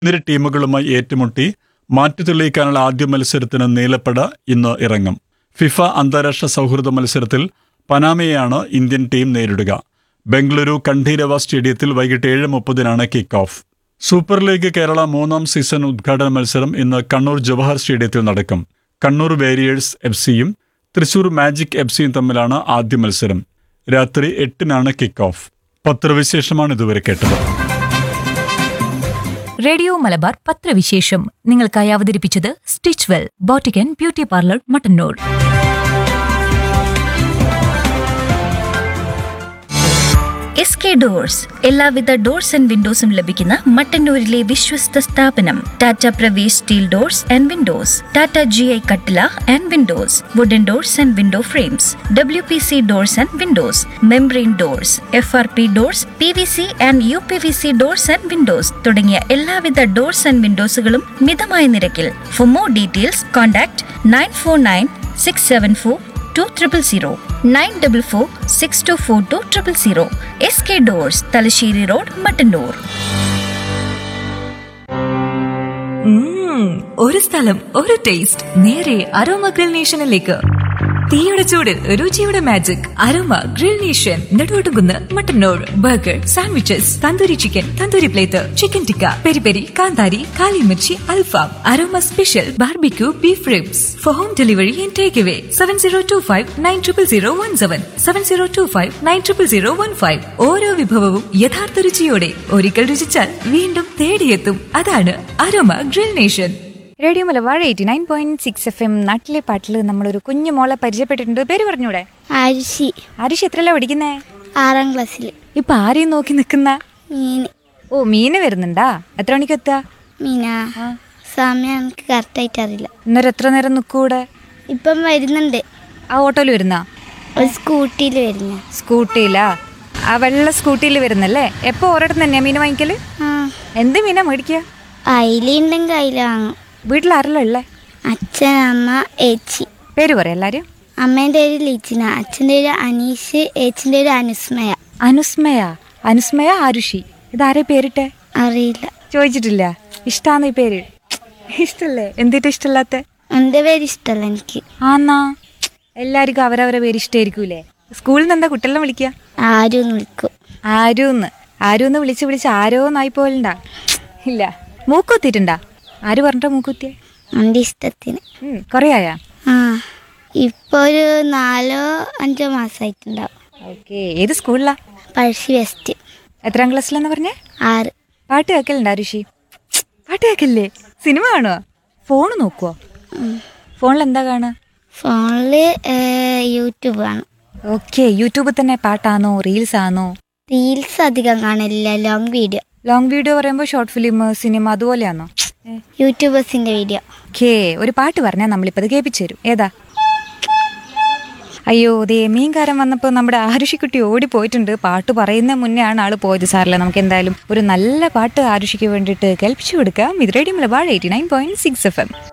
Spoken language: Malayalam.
ഇരു ടീമുകളുമായി ഏറ്റുമുട്ടി മാറ്റു തെളിയിക്കാനുള്ള ആദ്യ മത്സരത്തിന് നീലപ്പട ഇന്ന് ഇറങ്ങും ഫിഫ അന്താരാഷ്ട്ര സൗഹൃദ മത്സരത്തിൽ പനാമയെയാണ് ഇന്ത്യൻ ടീം നേരിടുക ബംഗളൂരു കണ്ഠീരവ സ്റ്റേഡിയത്തിൽ വൈകിട്ട് ഏഴ് മുപ്പതിനാണ് kick off super league Kerala മൂന്നാം സീസൺ ഉദ്ഘാടന മത്സരം ഇന്ന് കണ്ണൂർ ജവഹർ സ്റ്റേഡിയത്തിൽ നടക്കും കണ്ണൂർ വേരിയേഴ്സ് എഫ് സിയും തൃശൂർ മാജിക് എഫ് സിയും തമ്മിലാണ് ആദ്യ മത്സരം രാത്രി എട്ടിനാണ് കിക്ക് ഓഫ് പത്രവിശേഷമാണ് ഇതുവരെ കേട്ടത് റേഡിയോ മലബാർ പത്രവിശേഷം നിങ്ങൾക്കായി അവതരിപ്പിച്ചത് stitch well boutique beauty parlour Mattannur S K doors എല്ലാവിധ ഡോർസ് ആൻഡ് വിൻഡോസും ലഭിക്കുന്ന മട്ടന്നൂരിലെ വിശ്വസ്ത സ്ഥാപനം Tata Pravesh steel doors and windows Tata G I കട്ടില and windows wooden doors and window frames W P C doors and windows membrane doors F R P doors P V C and U P V C doors and windows തുടങ്ങിയ എല്ലാവിധ ഡോർസ് ആൻഡ് വിൻഡോസുകളും മിതമായ നിരക്കിൽ for more details contact nine four nine six seven four two triple zero nine double four six two four two triple zero S K doors Thalassery road Mattannur ഉം, ഒരു സ്ഥലം ഒരു ടേസ്റ്റ് നേരെ അരോമ ഗ്രിൽ നേഷനിലേക്ക് തീയുടെ ചൂടിൽ രുചിയുടെ magic Aroma Grill Nation Neduvattukunnu Mattannur burger sandwiches tandoori chicken tandoori plate chicken tikka peri peri kanthari kalimirchi അൽഫാം Aroma special barbecue beef ribs for home delivery and take away seven zero two five nine triple zero one seven seven zero two five nine triple zero one five ഓരോ വിഭവവും യഥാർത്ഥ രുചിയോടെ ഒരിക്കൽ രുചിച്ചാൽ വീണ്ടും തേടിയെത്തും അതാണ് Aroma Grill Nation radio Malabar eighty nine point six F M നാട്ടിലെ പാട്ടിൽ നമ്മളൊരു കുഞ്ഞു മോളെ പരിചയപ്പെട്ടിട്ടുണ്ട് പേര് പറഞ്ഞൂടെ ആരുഷി ആരുഷ് എത്രയല്ല പഠിക്കുന്നേ ആറാം ക്ലാസ്സിൽ ഇപ്പൊ ആരെയും നോക്കി നിക്കുന്ന മീൻ ഓ മീന് വരുന്നുണ്ടാ എത്ര മണിക്ക് എത്താ മീന സമയം എനിക്ക് കറക്റ്റായിട്ട് അറിയില്ല ഇന്നൊരു എത്ര നേരം നിൽക്കൂടെ ഇപ്പം വരുന്നുണ്ട് ആ ഓട്ടോയിൽ വരുന്നാ ഒരു സ്കൂട്ടിയിൽ വരുന്ന സ്കൂട്ടിയിലാ ആ വെള്ള സ്കൂട്ടിയിൽ വരുന്നല്ലേ എപ്പോ ഒരിടത്ത് തന്നെയാ മീൻ വാങ്ങിക്കല് ആ എന്ത് മീനാ മേടിക്കുക അയിലുണ്ടെങ്കിൽ അയില വാങ്ങും വീട്ടിൽ ആരെല്ലാം ഉള്ളേ അച്ഛൻ അമ്മ ഏച്ചി പേര് പറയാം എല്ലാരും അമ്മേൻ്റെ പേര് ലിച്ചിന അച്ഛൻ്റെ പേര് അനീഷ് ഏച്ചിൻ്റെ പേര് അനുസ്മയ അനുസ്മയ അനുസ്മയ ആരുഷി ഇതാരെ പേരിട്ടെ അറിയില്ല ചോദിച്ചിട്ടില്ല ഇഷ്ടാന്ന് ഈ പേര് ഇഷ്ടല്ലേ എന്തിട്ട് ഇഷ്ടല്ലാത്ത എൻ്റെ പേര് ഇഷ്ടമല്ല എനിക്ക് ആന്നാ എല്ലാവർക്കും അവരവരെ പേര് ഇഷ്ടമായിരിക്കൂലേ സ്കൂളിൽ നിന്ന് എന്താ കുട്ടികളെ വിളിക്കുക ആരും ഒന്ന് വിളിക്കും ആരൂന്ന് ആരൂന്ന് വിളിച്ച് വിളിച്ച് ആരോന്നായി പോലുണ്ടാ ഇല്ല മൂക്കുത്തിട്ടുണ്ടാ ആര് പറഞ്ഞിട്ടാ മൂക്കുത്തിയെ എൻ്റെ ഇഷ്ടത്തിന് ഉം, കുറേ ആയാ ആ ഇപ്പോൾ ഒരു നാലോ അഞ്ചോ മാസമായിട്ടുണ്ടാവും ഓക്കെ ഏത് സ്കൂളിലാ പഴശ്ശി വെസ്റ്റ് എത്രാം ക്ലാസ്സിലെന്ന് പറഞ്ഞേ ആറ് പാട്ട് കേൾക്കലുണ്ടാ ഋഷി പാട്ട് കേൾക്കല്ലേ സിനിമ കാണുവോ ഫോൺ നോക്കുവോ ഫോണിൽ എന്താ കാണുക ഫോണിൽ യൂട്യൂബ് കാണും ഓക്കെ യൂട്യൂബിൽ തന്നെ പാട്ടാണോ റീൽസ് ആണോ റീൽസ് അധികം കാണില്ല ലോങ് വീഡിയോ ലോങ് വീഡിയോ പറയുമ്പോൾ ഷോർട്ട് ഫിലിം സിനിമ അതുപോലെയാണോ യൂട്യൂബേഴ്സിൻ്റെ വീഡിയോ ഓക്കേ ഒരു പാട്ട് പറഞ്ഞാൽ നമ്മളിപ്പോൾ അത് കേൾപ്പിച്ചു തരും ഏതാ അയ്യോ ദേ മീൻകാരൻ വന്നപ്പോൾ നമ്മുടെ ആരുഷിക്കുട്ടി ഓടി പോയിട്ടുണ്ട് പാട്ട് പറയുന്ന മുന്നേ ആണ് ആള് പോയത് സാറില്ല നമുക്ക് എന്തായാലും ഒരു നല്ല പാട്ട് ആരുഷിക്ക് വേണ്ടിയിട്ട് കേൾപ്പിച്ചു കൊടുക്കാം ഇത് radio Malabar eighty nine point six F M